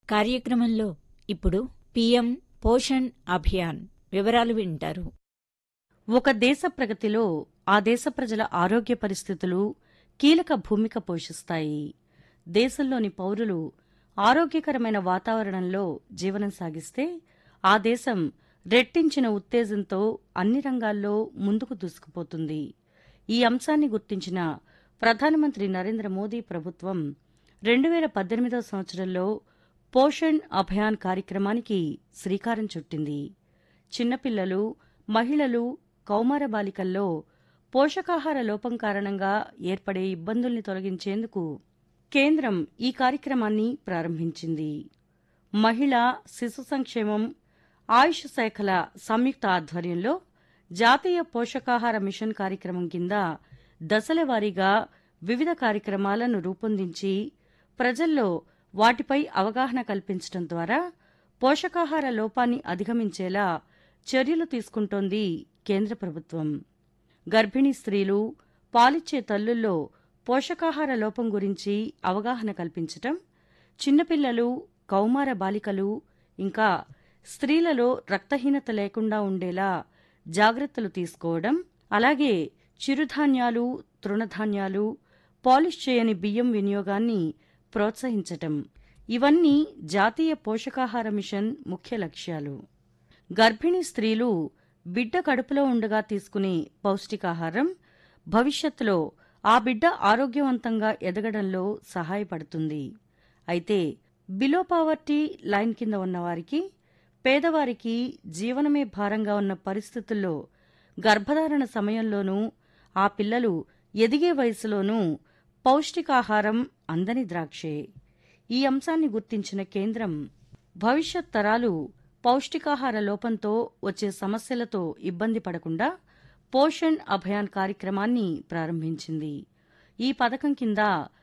కార్యక్రమంలో ఇప్పుడు పీఎం పోషణ్ అభియాన్ వివరాలు వింటారు ఒక దేశ ప్రగతిలో ఆ దేశ ప్రజల ఆరోగ్య పరిస్థితులు కీలక భూమిక పోషిస్తాయి దేశంలోని పౌరులు ఆరోగ్యకరమైన వాతావరణంలో జీవనం సాగిస్తే ఆ దేశం రెట్టించిన ఉత్తేజంతో అన్ని రంగాల్లో ముందుకు దూసుకుపోతుంది ఈ అంశాన్ని గుర్తించిన ప్రధానమంత్రి నరేంద్ర మోదీ ప్రభుత్వం రెండు వేల పద్దెనిమిదవ సంవత్సరంలో పోషణ్ అభియాన్ కార్యక్రమానికి శ్రీకారం చుట్టింది చిన్నపిల్లలు మహిళలు కౌమార బాలికల్లో పోషకాహార లోపం కారణంగా ఏర్పడే ఇబ్బందుల్ని తొలగించేందుకు కేంద్రం ఈ కార్యక్రమాన్ని ప్రారంభించింది మహిళా శిశు సంక్షేమం ఆయుష్ శాఖల సంయుక్త ఆధ్వర్యంలో జాతీయ పోషకాహార మిషన్ కార్యక్రమం కింద దశల వారీగా వివిధ కార్యక్రమాలను రూపొందించి ప్రజల్లో వాటిపై అవగాహన కల్పించడం ద్వారా పోషకాహార లోపాన్ని అధిగమించేలా చర్యలు తీసుకుంటోంది కేంద్ర ప్రభుత్వం గర్భిణీ స్త్రీలు పాలిచ్చే తల్లుల్లో పోషకాహార లోపం గురించి అవగాహన కల్పించటం చిన్నపిల్లలు కౌమార బాలికలు ఇంకా స్త్రీలలో రక్తహీనత లేకుండా ఉండేలా జాగ్రత్తలు తీసుకోవడం అలాగే చిరుధాన్యాలు తృణధాన్యాలు పాలిష్ చేయని బియ్యం వినియోగాన్ని ప్రోత్సహించటం ఇవన్నీ జాతీయ పోషకాహార మిషన్ ముఖ్య లక్ష్యాలు గర్భిణీ స్త్రీలు బిడ్డ కడుపులో ఉండగా తీసుకునే పౌష్టికాహారం భవిష్యత్తులో ఆ బిడ్డ ఆరోగ్యవంతంగా ఎదగడంలో సహాయపడుతుంది అయితే బిలో పావర్టీ లైన్ కింద ఉన్నవారికి పేదవారికి జీవనమే భారంగా ఉన్న పరిస్థితుల్లో గర్భధారణ సమయంలోనూ ఆ పిల్లలు ఎదిగే వయసులోనూ పౌష్టికాహారం అందని ద్రాక్షే ఈ అంశాన్ని గుర్తించిన కేంద్రం భవిష్యత్ తరాలు పౌష్టికాహార లోపంతో వచ్చే సమస్యలతో ఇబ్బంది పడకుండా పోషణ్ అభియాన్ కార్యక్రమాన్ని ప్రారంభించింది ఈ పథకం కింద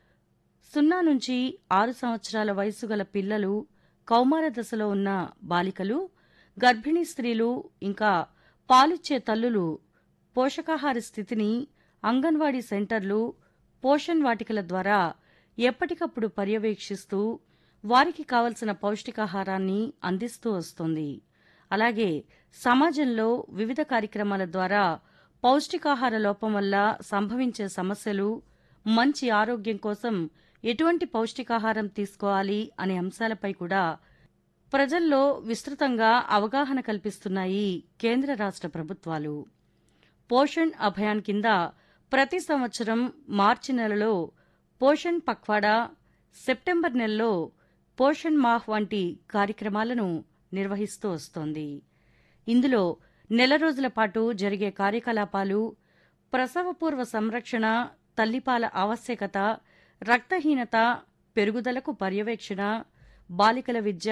సున్నా నుంచి ఆరు సంవత్సరాల వయసు గల పిల్లలు కౌమార దశలో ఉన్న బాలికలు గర్భిణీ స్త్రీలు ఇంకా పాలిచ్చే తల్లులు పోషకాహార స్థితిని అంగన్వాడీ సెంటర్లు పోషణ్ వాటికల ద్వారా ఎప్పటికప్పుడు పర్యవేక్షిస్తూ వారికి కావలసిన పౌష్టికాహారాన్ని అందిస్తూ వస్తోంది అలాగే సమాజంలో వివిధ కార్యక్రమాల ద్వారా పౌష్టికాహార లోపం వల్ల సంభవించే సమస్యలు మంచి ఆరోగ్యం కోసం ఎటువంటి పౌష్టికాహారం తీసుకోవాలి అనే అంశాలపై కూడా ప్రజల్లో విస్తృతంగా అవగాహన కల్పిస్తున్నాయి కేంద్ర రాష్ట్ర ప్రభుత్వాలు పోషణ్ అభియాన్ కింద ప్రతి సంవత్సరం మార్చి నెలలో పోషణ్ పక్వాడా సెప్టెంబర్ నెలలో పోషణ్ మాహ్ వంటి కార్యక్రమాలను నిర్వహిస్తూ వస్తోంది ఇందులో నెల రోజుల పాటు జరిగే కార్యకలాపాలు ప్రసవపూర్వ సంరక్షణ తల్లిపాల ఆవశ్యకత రక్తహీనత పెరుగుదలకు పర్యవేక్షణ బాలికల విద్య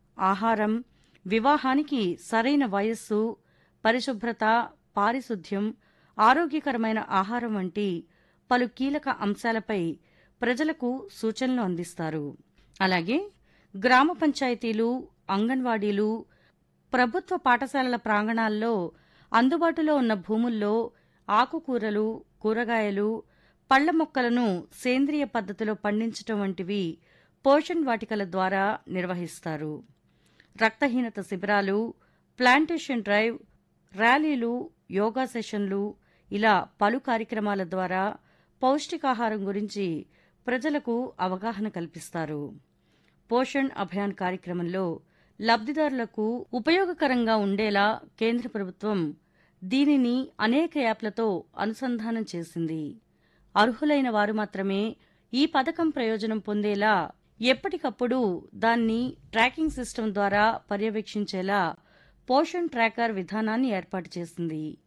ఆహారం వివాహానికి సరైన వయస్సు పరిశుభ్రత పారిశుద్ధ్యం ఆరోగ్యకరమైన ఆహారం వంటి పలు కీలక అంశాలపై ప్రజలకు సూచనలు అందిస్తారు అలాగే గ్రామ పంచాయతీలు అంగన్వాడీలు ప్రభుత్వ పాఠశాలల ప్రాంగణాల్లో అందుబాటులో ఉన్న భూముల్లో ఆకుకూరలు కూరగాయలు పళ్ల మొక్కలను సేంద్రియ పద్ధతిలో పండించటం వంటివి పోషణ్ వాటికల ద్వారా నిర్వహిస్తారు రక్తహీనత శిబిరాలు ప్లాంటేషన్ డ్రైవ్ ర్యాలీలు యోగా సెషన్లు ఇలా పలు కార్యక్రమాల ద్వారా పౌష్టికాహారం గురించి ప్రజలకు అవగాహన కల్పిస్తారు పోషణ్ అభియాన్ కార్యక్రమంలో లబ్దిదారులకు ఉపయోగకరంగా ఉండేలా కేంద్ర ప్రభుత్వం దీనిని అనేక యాప్లతో అనుసంధానం చేసింది అర్హులైన వారు మాత్రమే ఈ పథకం ప్రయోజనం పొందేలా ఎప్పటికప్పుడు దాన్ని ట్రాకింగ్ సిస్టమ్ ద్వారా పర్యవేక్షించేలా పోషణ్ ట్రాకర్ విధానాన్ని ఏర్పాటు చేసింది